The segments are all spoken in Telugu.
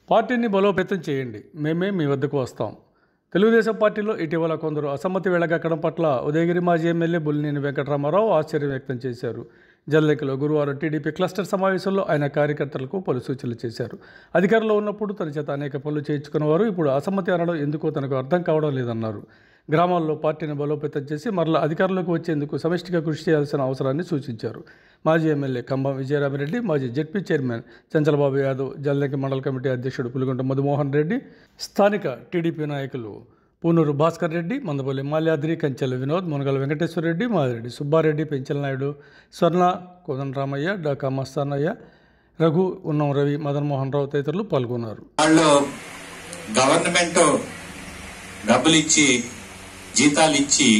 పార్టీని బలోపేతం చేయండి మేమే మీ వద్దకు వస్తాం తెలుగుదేశం పార్టీలో ఇటీవల కొందరు అసమ్మతి వెళ్లగక్కడం పట్ల ఉదయగిరి మాజీ ఎమ్మెల్యే బుల్లినేని వెంకటరామారావు ఆశ్చర్యం వ్యక్తం చేశారు జల్లెకలో గురువారం టీడీపీ క్లస్టర్ సమావేశంలో ఆయన కార్యకర్తలకు పలు సూచనలు చేశారు అధికారంలో ఉన్నప్పుడు తన చేత అనేక పనులు చేయించుకున్నవారు ఇప్పుడు అసమ్మతి అనడం ఎందుకో తనకు అర్థం కావడం లేదన్నారు గ్రామాల్లో పార్టీని బలోపేతం చేసి మరలా అధికారంలోకి వచ్చేందుకు సమిష్టిగా కృషి చేయాల్సిన అవసరాన్ని సూచించారు మాజీ ఎమ్మెల్యే కంబం విజయరామిరెడ్డి మాజీ ZP chairman Chanchalababu Yadav Jallanki mandal committee అధ్యక్షుడు పులిగుంట మధుమోహన్ రెడ్డి స్థానిక టీడీపీ నాయకులు పూనూరు భాస్కర్ రెడ్డి మందపల్లి మాల్యాద్రి కంచెల వినోద్ మునగల వెంకటేశ్వర రెడ్డి మాదిరెడ్డి సుబ్బారెడ్డి పెంచల నాయుడు స్వర్ణ కోదన్ రామయ్య డాకా మస్తానయ్య రఘు ఉన్నం రవి మదన్ మోహన్ రావు తదితరులు పాల్గొన్నారు వాళ్ళు గవర్నమెంట్ డబ్బులు ఇచ్చి జీతాలు ఇచ్చి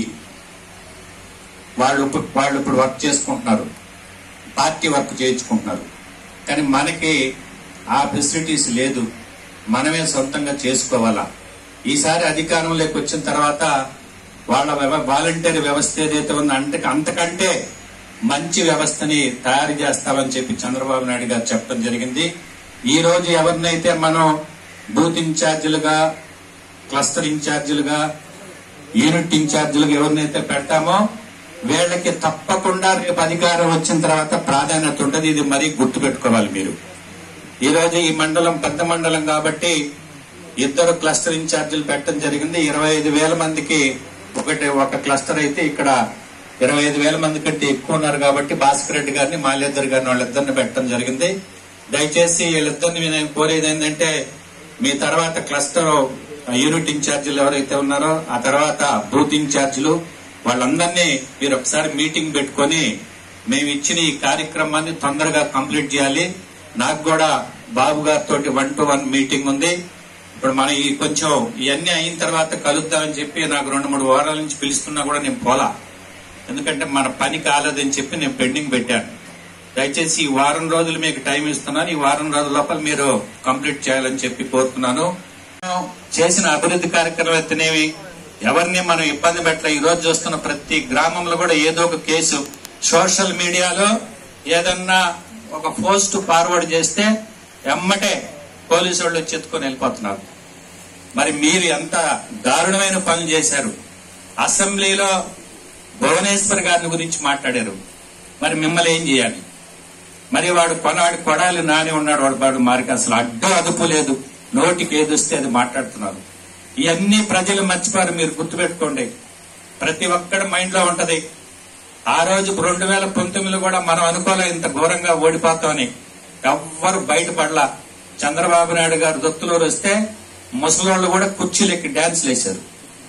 వాళ్ళు ఇప్పుడు- వాళ్ళు ఇప్పుడు వర్క్ చేసుకుంటున్నారు పార్టీ వర్క్ చేయించుకుంటున్నారు కానీ మనకి ఆ ఫెసిలిటీస్ లేదు మనమే సొంతంగా చేసుకోవాలా ఈసారి అధికారంలోకి వచ్చిన తర్వాత వాళ్ళ వ్యవ- వాలంటీర్ వ్యవస్థ ఏదైతే ఉందో అంటే అంతకంటే మంచి వ్యవస్థని తయారు చేస్తామని చెప్పి చంద్రబాబు నాయుడు గారు చెప్పడం జరిగింది ఈ రోజు ఎవరినైతే మనం బూత్ ఇన్ఛార్జీలుగా క్లస్టర్ ఇన్ఛార్జీలుగా యూనిట్ ఇన్ఛార్జీలుగా ఎవరినైతే పెట్టామో వీళ్ళకి తప్పకుండా రేపు అధికారం వచ్చిన తర్వాత ప్రాధాన్యత ఉంటుంది ఇది మరీ గుర్తుపెట్టుకోవాలి మీరు ఈ రోజు ఈ మండలం పెద్ద మండలం కాబట్టి ఇద్దరు క్లస్టర్ ఇన్ఛార్జీలు పెట్టడం జరిగింది ఇరవై ఐదు వేల మందికి ఒకటి ఒక క్లస్టర్ అయితే ఇక్కడ ఇరవై ఐదు వేల మంది కంటే ఎక్కువ ఉన్నారు కాబట్టి భాస్కర్ రెడ్డి గారిని మాలేద్దరు గారిని వాళ్ళిద్దరిని పెట్టడం జరిగింది దయచేసి వీళ్ళిద్దరిని నేను కోరేది ఏంటంటే మీ తర్వాత క్లస్టర్ యూనిట్ ఇన్ఛార్జీలు ఎవరైతే ఉన్నారో ఆ తర్వాత బూత్ ఇన్ఛార్జీలు వాళ్ళందరినీ మీరు ఒకసారి మీటింగ్ పెట్టుకొని మేము ఇచ్చిన ఈ కార్యక్రమాన్ని తొందరగా కంప్లీట్ చేయాలి నాకు కూడా బాబు గారితో వన్ టు వన్ మీటింగ్ ఉంది ఇప్పుడు మన ఈ కొంచెం ఇవన్నీ అయిన తర్వాత కలుద్దామని చెప్పి నాకు రెండు మూడు వారాల నుంచి పిలుస్తున్నా కూడా నేను పోలా ఎందుకంటే మన పని కాలేదని చెప్పి నేను పెండింగ్ పెట్టాను దయచేసి ఈ వారం రోజులు మీకు టైం ఇస్తున్నాను ఈ వారం రోజుల లోపల మీరు కంప్లీట్ చేయాలని చెప్పి కోరుతున్నాను చేసిన అభివృద్ధి కార్యక్రమం అయితేనేవి ఎవరిని మనం ఇబ్బంది పెట్టలే ఈ రోజు చూస్తున్న ప్రతి గ్రామంలో కూడా ఏదో ఒక కేసు సోషల్ మీడియాలో ఏదన్నా ఒక పోస్ట్ ఫార్వర్డ్ చేస్తే ఎమ్మటే పోలీసు వాళ్ళు వచ్చి ఎత్తుకొని వెళ్ళిపోతున్నారు మరి మీరు ఎంత దారుణమైన పనులు చేశారు అసెంబ్లీలో భువనేశ్వర్ గారిని గురించి మాట్లాడారు మరి మిమ్మల్ని ఏం చేయాలి మరి వాడు కొనాడు కొడాలి నాని ఉన్నాడు వాడు వాడు మారికి అసలు అడ్డు అదుపు లేదు నోటికి ఏదొస్తే అది మాట్లాడుతున్నారు ఇవన్నీ ప్రజలు మర్చిపోయారు మీరు గుర్తుపెట్టుకోండి ప్రతి ఒక్కడి మైండ్ లో ఉంటది ఆ రోజు రెండు వేల పంతొమ్మిదిలో కూడా మనం అనుకోలే ఇంత ఘోరంగా ఓడిపోతామని ఎవ్వరు బయటపడలా చంద్రబాబు నాయుడు గారు దొత్తులూరు వస్తే ముసలోళ్ళు కూడా కుర్చీలు ఎక్కి డాన్స్లు వేశారు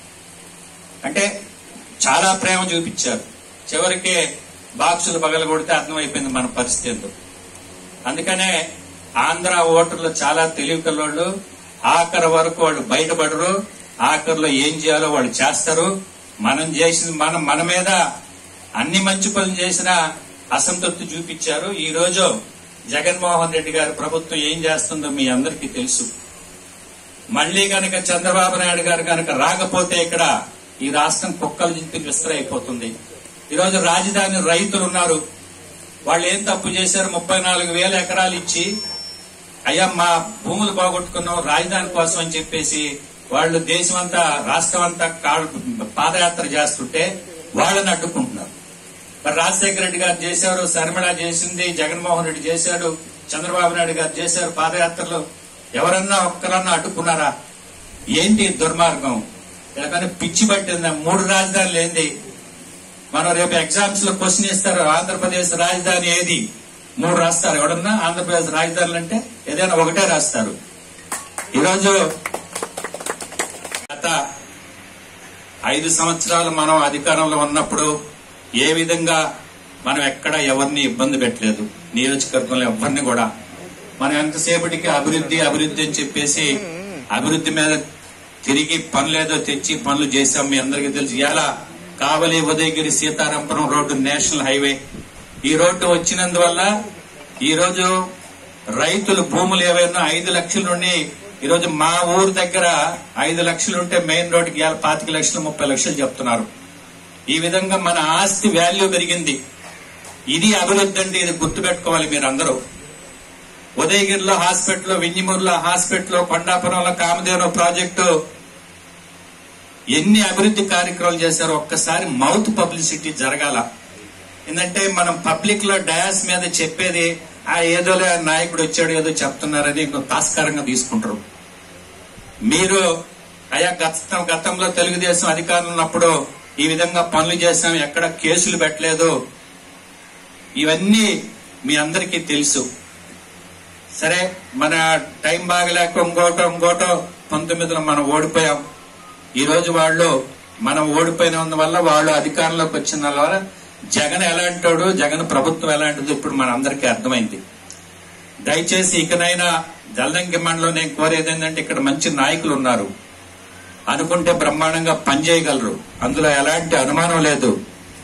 అంటే చాలా ప్రేమ చూపించారు చివరికి బాక్సులు పగల కొడితే అర్థమైపోయింది మన పరిస్థితి ఏంటో అందుకనే ఆంధ్ర ఓటర్లు చాలా తెలివి కల్లోళ్ళు ఆఖరి వరకు వాళ్ళు బయటపడరు ఆఖరిలో ఏం చేయాలో వాళ్ళు చేస్తారు మనం చేసిన మనం మన మీద అన్ని మంచి పనులు చేసినా అసంతృప్తి చూపించారు ఈ రోజు జగన్మోహన్ రెడ్డి గారి ప్రభుత్వం ఏం చేస్తుందో మీ అందరికీ తెలుసు మళ్లీ గనక చంద్రబాబు నాయుడు గారు గనక రాకపోతే ఇక్కడ ఈ రాష్ట్రం కుక్కలు చింపి విస్తరైపోతుంది ఈరోజు రాజధాని రైతులు ఉన్నారు వాళ్ళు ఏం తప్పు చేశారు ముప్పై నాలుగు వేల ఎకరాలు ఇచ్చి అయ్యా మా భూములు బాగొట్టుకున్నాం రాజధాని కోసం అని చెప్పేసి వాళ్ళు దేశం అంతా రాష్ట్రం అంతా కా- పాదయాత్ర చేస్తుంటే వాళ్ళని అడ్డుకుంటున్నారు మరి రాజశేఖర రెడ్డి గారు చేశారు శర్మిళ చేసింది జగన్మోహన్ రెడ్డి చేశాడు చంద్రబాబు నాయుడు గారు చేశారు పాదయాత్రలు ఎవరన్నా ఒక్కరన్నా అడ్డుకున్నారా ఏంటి ఈ దుర్మార్గం ఇలాగని పిచ్చి పట్టిందా మూడు రాజధానులు ఏంది మనం రేపు ఎగ్జామ్స్ లో క్వశ్చన్ ఇస్తారు ఆంధ్రప్రదేశ్ రాజధాని ఏది మూడు రాస్తారు ఎవడన్నా ఆంధ్రప్రదేశ్ రాజధానులు అంటే ఏదైనా ఒకటే రాస్తారు ఈరోజు గత ఐదు సంవత్సరాలు మనం అధికారంలో ఉన్నప్పుడు ఏ విధంగా మనం ఎక్కడ ఎవరిని ఇబ్బంది పెట్టలేదు నియోజకవర్గంలో ఎవరిని కూడా మనం ఎంతసేపటికి అభివృద్ధి అభివృద్ధి అని చెప్పేసి అభివృద్ధి మీద తిరిగి పనులేదో తెచ్చి పనులు చేశాం మీ అందరికీ తెలుసు ఎలా Kavali Udayagiri Seetharampuram road national highway ఈ రోడ్డు వచ్చినందువల్ల ఈ రోజు రైతులు భూములు ఏవైనా ఐదు లక్షల నుండి ఈ రోజు మా ఊరు దగ్గర ఐదు లక్షలు ఉంటే మెయిన్ రోడ్డుకి ఇవాళ పాతిక లక్షలు ముప్పై లక్షలు చెప్తున్నారు ఈ విధంగా మన ఆస్తి వాల్యూ పెరిగింది ఇది అభివృద్ధి అంటే ఇది గుర్తుపెట్టుకోవాలి మీరు అందరూ ఉదయగిరిలో హాస్పిటల్ వింజమూరులో హాస్పిటల్ కొండాపురంలో కామదేవన ప్రాజెక్టు ఎన్ని అభివృద్ధి కార్యక్రమాలు చేశారో ఒక్కసారి మౌత్ పబ్లిసిటీ జరగాల ఎందుకంటే మనం పబ్లిక్ లో డయాస్ మీద చెప్పేది ఆ ఏదోలే నాయకుడు వచ్చాడు ఏదో చెప్తున్నారని ఇంకో తాస్కారంగా తీసుకుంటారు మీరు అయా గత గతంలో తెలుగుదేశం అధికారులు ఉన్నప్పుడు ఈ విధంగా పనులు చేశాం ఎక్కడ కేసులు పెట్టలేదు ఇవన్నీ మీ అందరికీ తెలుసు సరే మన టైం బాగలేక ఇంకోటో ఇంకోటో పంతొమ్మిదిలో మనం ఓడిపోయాం ఈ రోజు వాళ్ళు మనం ఓడిపోయిన వల్ల వాళ్ళు అధికారంలోకి వచ్చిన వల్ల జగన్ ఎలాంటోడు జగన్ ప్రభుత్వం ఎలాంటిదో ఇప్పుడు మన అందరికీ అర్థమైంది దయచేసి ఇకనైనా జల్దంకి మండలం నేను కోరేది ఏంటంటే ఇక్కడ మంచి నాయకులు ఉన్నారు అనుకుంటే బ్రహ్మాండంగా పనిచేయగలరు అందులో ఎలాంటి అనుమానం లేదు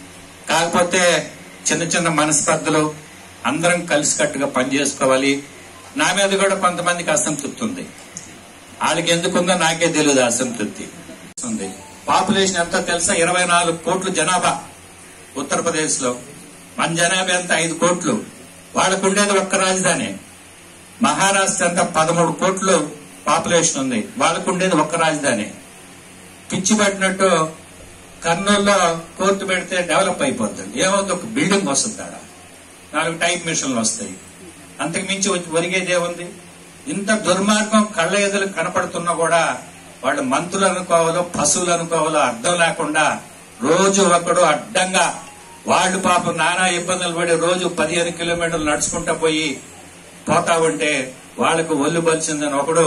కాకపోతే చిన్న చిన్న మనస్పర్ధలు అందరం కలిసికట్టుగా పనిచేసుకోవాలి నా మీద కూడా కొంతమందికి అసంతృప్తి ఉంది వాళ్ళకి ఎందుకుందో నాకే తెలియదు ఆ అసంతృప్తి ఉంది పాపులేషన్ ఎంత తెలుసా ఇరవై నాలుగు కోట్ల జనాభా ఉత్తరప్రదేశ్ లో మన జనాభా ఎంత ఐదు కోట్లు వాళ్ళకు ఉండేది ఒక్క రాజధాని మహారాష్ట్ర అంతా పదమూడు కోట్లు పాపులేషన్ ఉంది వాళ్ళకు ఉండేది ఒక్క రాజధాని పిచ్చి పట్టినట్టు కర్నూలులో కోర్టు పెడితే డెవలప్ అయిపోతుంది ఏమవుతుంది ఒక బిల్డింగ్ వస్తుంది ఆడ నాలుగు టైప్ మిషన్లు వస్తాయి అంతకు మించి వచ్చి ఒరిగేది ఏముంది ఇంత దుర్మార్గం కళ్ళ ఎదురు కనపడుతున్నా కూడా వాళ్ళు మంత్రులు అనుకోవాలో పశువులు అనుకోవాలో అర్థం లేకుండా రోజు ఒకడు అడ్డంగా వాళ్ళు పాపం నానా ఇబ్బందులు పడి రోజు పదిహేను కిలోమీటర్లు నడుచుకుంటా పోయి పోతా ఉంటే వాళ్ళకు ఒళ్ళు బలిసిందని ఒకడు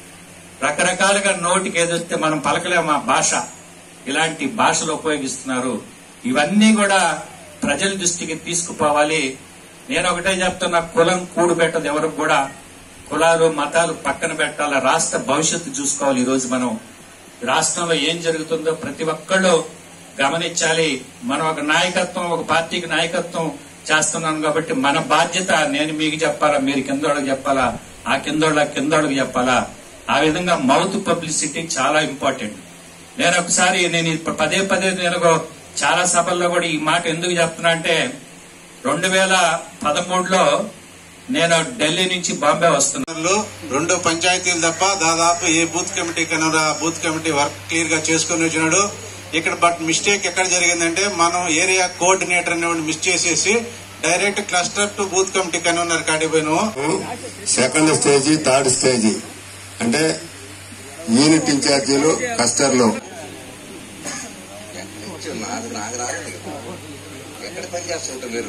రకరకాలుగా నోటికి ఏదొస్తే మనం పలకలేము ఆ భాష ఇలాంటి భాషలు ఉపయోగిస్తున్నారు ఇవన్నీ కూడా ప్రజల దృష్టికి తీసుకుపోవాలి నేను ఒకటే చెప్తున్నా కులం కూడు పెట్టదు ఎవరికి కూడా కులాలు మతాలు పక్కన పెట్టాలి రాష్ట్ర భవిష్యత్తు చూసుకోవాలి ఈ రోజు మనం రాష్ట్రంలో ఏం జరుగుతుందో ప్రతి ఒక్కళ్ళు గమనించాలి మనం ఒక నాయకత్వం ఒక పార్టీకి నాయకత్వం చేస్తున్నాం కాబట్టి మన బాధ్యత నేను మీకు చెప్పాలా మీరు కిందోళ్ళకి చెప్పాలా ఆ కిందోళ్ళ కిందోళ్ళకి చెప్పాలా ఆ విధంగా మౌత్ పబ్లిసిటీ చాలా ఇంపార్టెంట్ నేను ఒకసారి నేను ఇప్పుడు పదే పదే నేను చాలా సభల్లో కూడా ఈ మాట ఎందుకు చెప్తున్నా అంటే రెండు వేల పదమూడులో నేను ఢిల్లీ నుంచి బాంబే వస్తున్నాను లో రెండు పంచాయతీలు తప్ప దాదాపు ఏ బూత్ కమిటీ కన్నా బూత్ కమిటీ వర్క్ క్లియర్ గా చేసుకుని వచ్చినాడు ఇక్కడ బట్ మిస్టేక్ ఎక్కడ జరిగిందంటే మనం ఏరియా కోఆర్డినేటర్ అనేవాడిని మిస్ చేసేసి direct cluster to booth committee convener కాడికి పోయినాము సెకండ్ స్టేజీ థర్డ్ స్టేజీ అంటే యూనిట్ ఇన్ఛార్జీలు కస్టర్లు నాకు నాకు రాదు ఎక్కడ పని చేస్తుంటారు మీరు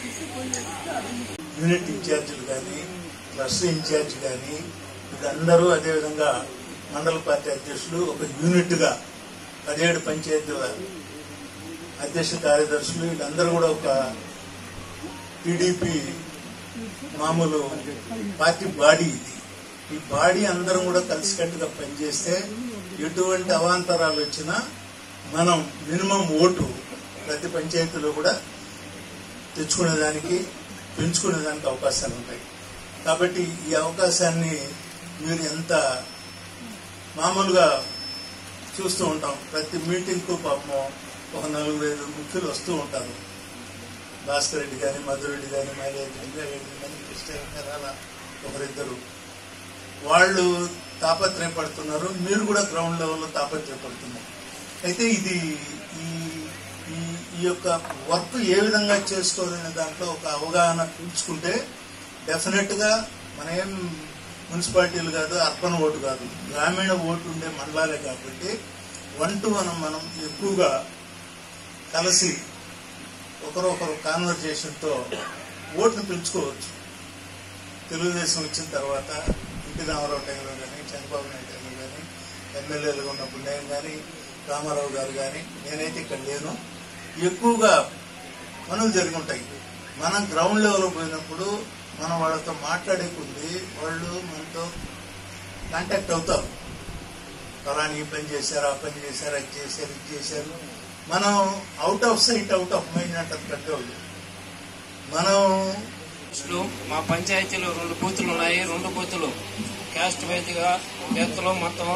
యూనిట్ ఇన్ఛార్జీలు కానీ క్లస్టర్ ఇన్ఛార్జ్ కానీ వీళ్ళందరూ అదేవిధంగా మండల పార్టీ అధ్యక్షులు ఒక యూనిట్ గా పదిహేడు పంచాయతీల అధ్యక్ష కార్యదర్శులు వీళ్ళందరూ కూడా ఒక టీడీపీ మామూలు పార్టీ బాడీ ఇది ఈ బాడీ అందరం కూడా కలిసికట్టుగా పనిచేస్తే ఎటువంటి అవాంతరాలు వచ్చినా మనం మినిమం ఓటు ప్రతి పంచాయతీలో కూడా తెచ్చుకునేదానికి పెంచుకునేదానికి అవకాశాలు ఉంటాయి కాబట్టి ఈ అవకాశాన్ని మీరు ఎంత మామూలుగా చూస్తూ ఉంటాం ప్రతి మీటింగ్కు పాపం ఒక నలుగురు ఐదు ముఖ్యులు వస్తూ ఉంటారు భాస్కర్ రెడ్డి కానీ మధురెడ్డి కానీ మైలేజ్ రెడ్డి కానీ కృష్ణ గారు అలా ఒకరిద్దరు వాళ్ళు తాపత్రయపడుతున్నారు మీరు కూడా గ్రౌండ్ లెవెల్లో తాపత్రయపడుతున్నారు అయితే ఇది ఈ ఈ- ఈ యొక్క వర్క్ ఏ విధంగా చేసుకోవాలనే దాంట్లో ఒక అవగాహన పెంచుకుంటే డెఫినెట్ గా మన ఏం మున్సిపాలిటీలు కాదు అర్బన్ ఓటు కాదు గ్రామీణ ఓటు ఉండే మండలాలే కాబట్టి వన్ టు వన్ మనం ఎక్కువగా కలిసి ఒకరొకరు కాన్వర్జేషన్తో ఓటును పెంచుకోవచ్చు తెలుగుదేశం వచ్చిన తర్వాత ఎన్టీ రామారావు టైంలో కానీ చంద్రబాబు నాయుడు టైంలో కానీ ఎమ్మెల్యేలుగా ఉన్నప్పుడు నేను కానీ రామారావు గారు కానీ నేనైతే ఇక్కడ లేను ఎక్కువగా పనులు జరిగి ఉంటాయి మనం గ్రౌండ్ లెవెల్లో పోయినప్పుడు మనం వాళ్ళతో మాట్లాడే కొద్దీ వాళ్ళు మనతో కాంటాక్ట్ అవుతారు ఫలాని ఈ పని చేశారు ఆ పని చేశారు అది చేశారు ఇది చేశారు మనం out of sight out of mind అంటారు పెద్దవాళ్ళు మనం లో మా పంచాయతీలో రెండు బూతులు ఉన్నాయి రెండు బూతులు క్యాస్ట్ వైద్యగా డెత్లో మొత్తం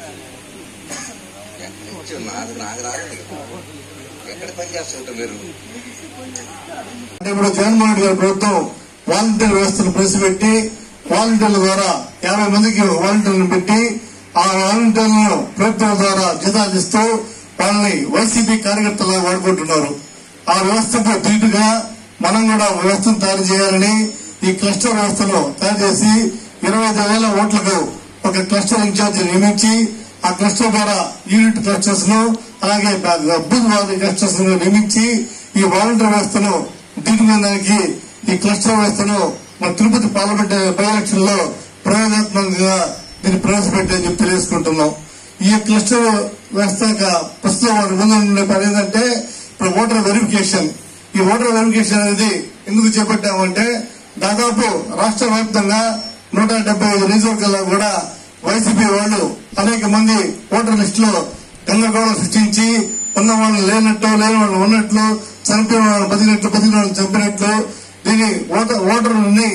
నాకు నాకు రాదు ఎక్కడ పని చేస్తుంటారు మీరు అంటే ఇప్పుడు జగన్మోహన్ రెడ్డి గారి ప్రభుత్వం వాలంటీర్ వ్యవస్థను ప్రవేశపెట్టి వాలంటీర్ల ద్వారా యాభై మందికి వాలంటీర్లను పెట్టి ఆ వాలంటీర్లను ప్రభుత్వం ద్వారా జీతాలు ఇస్తూ వాళ్ళని వైసీపీ కార్యకర్తలుగా వాడుకుంటున్నారు ఆ వ్యవస్థకు ధీటుగా మనం కూడా వ్యవస్థను తయారు చేయాలని ఈ క్లస్టర్ వ్యవస్థను తయారు చేసి ఇరవై ఐదు వేల ఓట్లకు ఒక క్లస్టర్ ఇన్ఛార్జ్ నియమించి ఆ క్లస్టర్ ద్వారా యూనిట్ క్లస్టర్స్ ను అలాగే బూత్ వారి క్లస్టర్స్ ను నియమించి ఈ వాలంటీర్ వ్యవస్థను దిగుమడానికి ఈ క్లస్టర్ వ్యవస్థను మన తిరుపతి పార్లమెంట్ బై ఎలక్షన్ లో ప్రయోగాత్మకంగా దీన్ని ప్రవేశపెట్టని చెప్పి తెలియజేసుకుంటున్నాం ఈ క్లస్టర్ వ్యవస్థ యొక్క ప్రస్తుతం వారి ముందు ఉండే పని ఏంటంటే ఇప్పుడు ఓటర్ వెరిఫికేషన్ ఈ ఓటర్ వెరిఫికేషన్ అనేది ఎందుకు చేపట్టామంటే దాదాపు రాష్ట్ర వ్యాప్తంగా నూట డెబ్బై ఐదు నియోజకవర్గాల్లో కూడా వైసీపీ వాళ్ళు అనేక మంది ఓటర్ లిస్ట్ లో గందరగోళం సృష్టించి ఉన్న వాళ్ళు లేనట్టు లేని వాళ్ళు ఉన్నట్లు చనిపోయిన వాళ్ళు బతికినట్లు బతికిన వాళ్ళు చంపినట్లు దీని ఓటర్ ఓటర్ని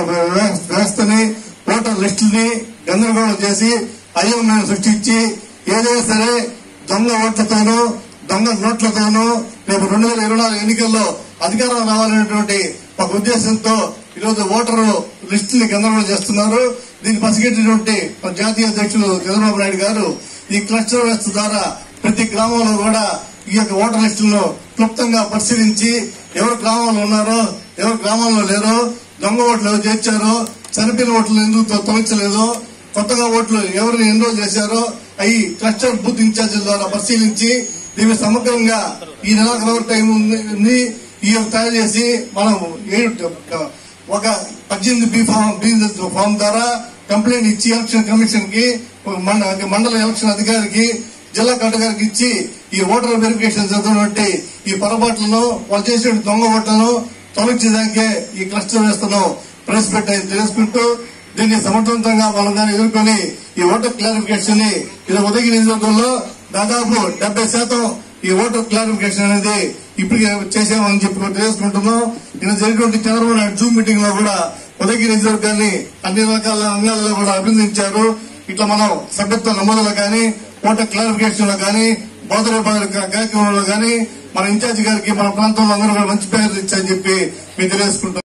వ్యవస్థని ఓటర్ లిస్టుని గందరగోళం చేసి అయోమయం సృష్టించి ఏదైనా సరే దొంగ ఓట్లతోనూ దొంగ నోట్లతోనూ రేపు రెండు వేల ఇరవై నాలుగు ఎన్నికల్లో అధికారం రావాలనేటువంటి ఒక ఉద్దేశంతో ఈరోజు ఓటరు లిస్ట్ ని గందరగోళం చేస్తున్నారు దీన్ని పసిగట్టినటువంటి మన జాతీయ అధ్యక్షులు చంద్రబాబు నాయుడు గారు ఈ క్లస్టర్ వ్యవస్థ ద్వారా ప్రతి గ్రామంలో కూడా ఈ యొక్క ఓటర్ లిస్టులను క్లుప్తంగా పరిశీలించి ఎవరు గ్రామంలో ఉన్నారో ఎవరు గ్రామంలో లేరో దొంగ ఓట్లు ఎవరు చేర్చారో చనిపోయిన ఓట్లు ఎందుకు తొ- తొలగించలేదో కొత్తగా ఓట్లు ఎవరిని ఎన్రోల్ చేశారో అవి క్లస్టర్ బూత్ ఇన్ఛార్జీల ద్వారా పరిశీలించి దీన్ని సమగ్రంగా ఈ నెలాఖరు టైం ఉంది ఈ తయారు చేసి మనం ఏడు ఒక పద్దెనిమిది బి ఫామ్ బి ఫామ్ ద్వారా కంప్లైంట్ ఇచ్చి ఎలక్షన్ కమిషన్ కి ఒక మండ- మండల ఎలక్షన్ అధికారికి జిల్లా కలెక్టర్ గారికి ఇచ్చి ఈ ఓటర్ వెరిఫికేషన్ చదువునట్టు ఈ పొరపాట్లను వాళ్ళు చేసిన దొంగ ఓట్లను తొలగించేదానికే ఈ క్లస్టర్ వ్యవస్థను ప్రవేశపెట్టాయి తెలుసుకుంటూ దీన్ని సమర్థవంతంగా మనం దాన్ని ఎదుర్కొని ఈ ఓటర్ క్లారిఫికేషన్ ని ఇది ఉదయగిరి నియోజకవర్గంలో దాదాపు డెబ్బై శాతం ఈ ఓటర్ క్లారిఫికేషన్ అనేది ఇప్పటికే చేసామని చెప్పి కూడా తెలుసుకుంటున్నాం నిన్న జరిగినటువంటి చంద్రబాబు నాయుడు జూమ్ మీటింగ్ లో కూడా ఉదయగిరి నియోజకవర్గాన్ని అన్ని రకాల అంగాలలో కూడా అభినందించారు ఇట్లా మనం సభ్యత్వ నమోదులో కానీ ఓటర్ క్లారిఫికేషన్ లో కానీ బోధన కార్యక్రమంలో కానీ మన ఇన్ఛార్జి గారికి మన ప్రాంతంలో అందరూ కూడా మంచి పేరు ఇచ్చారని చెప్పి మేము తెలియజేసుకుంటాం